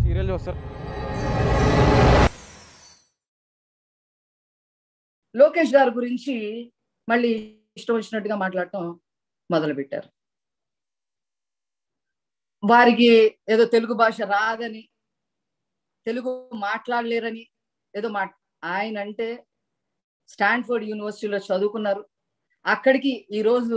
serial చూస్తారు లోకేష్ గారి గురించి మళ్ళీ ఇష్టం వచ్చినట్టుగా మాట్లాడటం మొదలు పెట్టారు వారికి ఏదో తెలుగు భాష రాదని తెలుగు మాట్లాడలేరని ఏదో మా ఆయన అంటే స్టాన్ఫోర్డ్ యూనివర్సిటీలో చదువుకున్నారు అక్కడికి ఈరోజు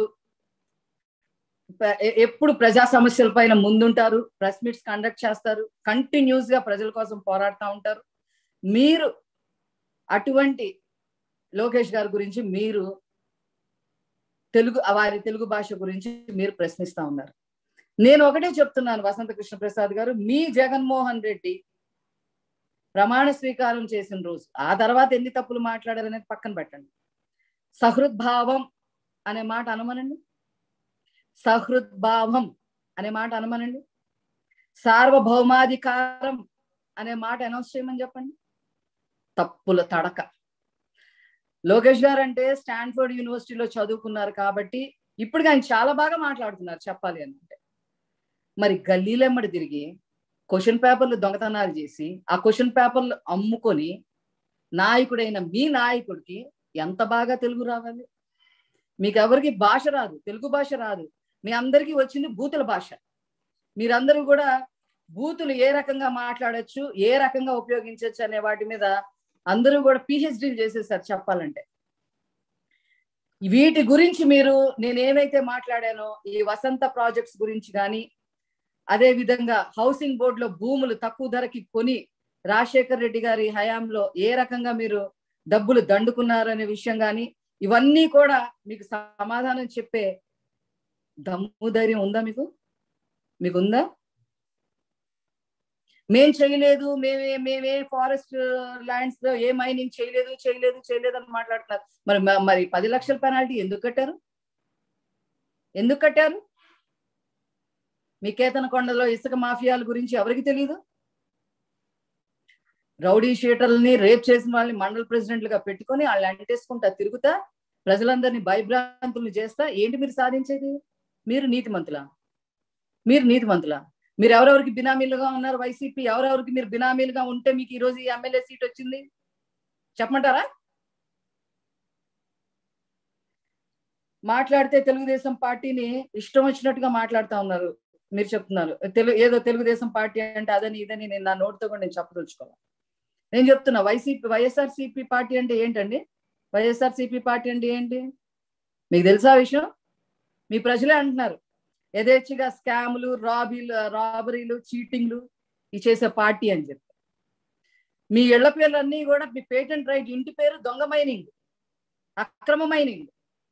ప- ఎ- ఎప్పుడు ప్రజా సమస్యల పైన ముందుంటారు ప్రెస్ మీట్స్ కండక్ట్ చేస్తారు కంటిన్యూస్ గా ప్రజల కోసం పోరాడుతూ ఉంటారు మీరు అటువంటి లోకేష్ గారి గురించి మీరు తెలుగు వారి తెలుగు భాష గురించి మీరు ప్రశ్నిస్తా ఉన్నారు నేను ఒకటే చెప్తున్నాను వసంత కృష్ణ ప్రసాద్ గారు మీ జగన్మోహన్ రెడ్డి ప్రమాణ స్వీకారం చేసిన రోజు ఆ తర్వాత ఎన్ని తప్పులు మాట్లాడారనేది పక్కన పెట్టండి సహృద్భావం అనే మాట అనమనండి సహృద్భావం అనే మాట అనమనండి సార్వభౌమాధికారం అనే మాట అనౌన్స్ చేయమని చెప్పండి తప్పుల తడక లోకేష్ గారు అంటే స్టాన్ఫోర్డ్ యూనివర్సిటీలో చదువుకున్నారు కాబట్టి ఇప్పుడు ఆయన చాలా బాగా మాట్లాడుతున్నారు చెప్పాలి అని అంటే మరి గల్లీలెమ్మడి తిరిగి క్వశ్చన్ పేపర్లు దొంగతనాలు చేసి ఆ క్వశ్చన్ పేపర్లు అమ్ముకొని నాయకుడైన మీ నాయకుడికి ఎంత బాగా తెలుగు రావాలి మీకు ఎవరికి భాష రాదు తెలుగు భాష రాదు మీ అందరికీ వచ్చింది బూతుల భాష మీరందరూ కూడా బూతులు ఏ రకంగా మాట్లాడొచ్చు ఏ రకంగా ఉపయోగించవచ్చు అనే వాటి మీద అందరూ కూడా పిహెచ్డీలు చేసేసారు చెప్పాలంటే వీటి గురించి మీరు నేను ఏమైతే మాట్లాడానో ఈ వసంత ప్రాజెక్ట్స్ గురించి కానీ అదే విధంగా హౌసింగ్ బోర్డులో భూములు తక్కువ ధరకి కొని రాజశేఖర్ రెడ్డి గారి హయాంలో ఏ రకంగా మీరు డబ్బులు దండుకున్నారనే విషయం కానీ ఇవన్నీ కూడా మీకు సమాధానం చెప్పే దమ్ము ధైర్యం ఉందా మీకు మీకు ఉందా మేం చేయలేదు మేమే మేమే ఫారెస్ట్ ల్యాండ్స్ లో ఏ మైనింగ్ చేయలేదు చేయలేదు చేయలేదు అని మాట్లాడుతున్నారు మరి మ- మరి పది లక్షల పెనాల్టీ ఎందుకు కట్టారు ఎందుకు కట్టారు మీ కేతన కొండలో ఇసుక మాఫియాల గురించి ఎవరికి తెలియదు రౌడీ షీటర్లని రేప్ చేసిన వాళ్ళని మండల ప్రెసిడెంట్లుగా పెట్టుకొని వాళ్ళు అంటేసుకుంటా తిరుగుతా ప్రజలందరినీ భయభ్రాంతులు చేస్తా ఏంటి మీరు సాధించేది మీరు నీతిమంతులా మీరు నీతిమంతులా మీరు ఎవరెవరికి బినామీలుగా ఉన్నారు వైసీపీ ఎవరెవరికి మీరు బినామీలుగా ఉంటే మీకు ఈ రోజు ఈ ఎమ్మెల్యే సీట్ వచ్చింది చెప్పమంటారా మాట్లాడితే తెలుగుదేశం పార్టీని ఇష్టం వచ్చినట్టుగా మాట్లాడుతా ఉన్నారు మీరు చెప్తున్నారు తెలుగు ఏదో తెలుగుదేశం పార్టీ అంటే అదని ఇదని నేను నా నోటితో కూడా నేను చెప్పదలుచుకోవాలి నేను చెప్తున్నా వైసీపీ వైఎస్ఆర్ సిపి పార్టీ అంటే ఏంటండి వైఎస్ఆర్ సిపి పార్టీ అంటే ఏంటి మీకు తెలుసా ఆ విషయం మీ ప్రజలే అంటున్నారు యథేచ్ఛగా స్కాములు రాబీలు రాబరీలు చీటింగ్లు ఇవి చేసే పార్టీ అని చెప్పి మీ ఇళ్ల పేర్లన్నీ కూడా మీ పేటెంట్ రైట్ ఇంటి పేరు దొంగ మైనింగ్ అక్రమ మైనింగ్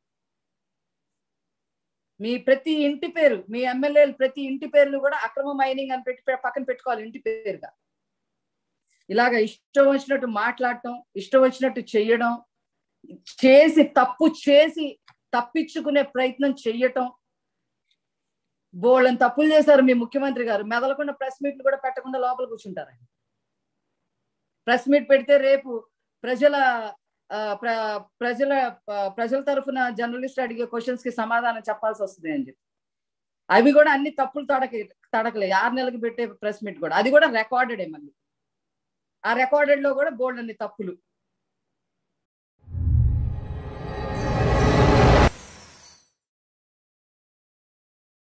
మీ ప్రతి ఇంటి పేరు మీ ఎమ్మెల్యేలు ప్రతి ఇంటి పేర్లు కూడా అక్రమ మైనింగ్ అని పెట్టి పక్కన పెట్టుకోవాలి ఇంటి పేరుగా ఇలాగ ఇష్టం వచ్చినట్టు మాట్లాడటం ఇష్టం వచ్చినట్టు చెయ్యడం చేసి తప్పు చేసి తప్పించుకునే ప్రయత్నం చెయ్యటం బోళ్ళని తప్పులు చేశారు మీ ముఖ్యమంత్రి గారు మెదలకుండా ప్రెస్ మీట్లు కూడా పెట్టకుండా లోపల కూర్చుంటారు ప్రెస్ మీట్ పెడితే రేపు ప్రజల ఆ, ప్ర- ప్రజల ఆ, ప్రజల తరఫున జర్నలిస్ట్ అడిగే క్వశ్చన్స్ కి సమాధానం చెప్పాల్సి వస్తుంది అని చెప్పి అవి కూడా అన్ని తప్పులు తడక తడకలే ఆరు నెలలకు పెట్టే ప్రెస్ మీట్ కూడా అది కూడా రికార్డెడే మళ్ళీ ఆ రికార్డెడ్ లో కూడా బోల్డ్ అన్ని తప్పులు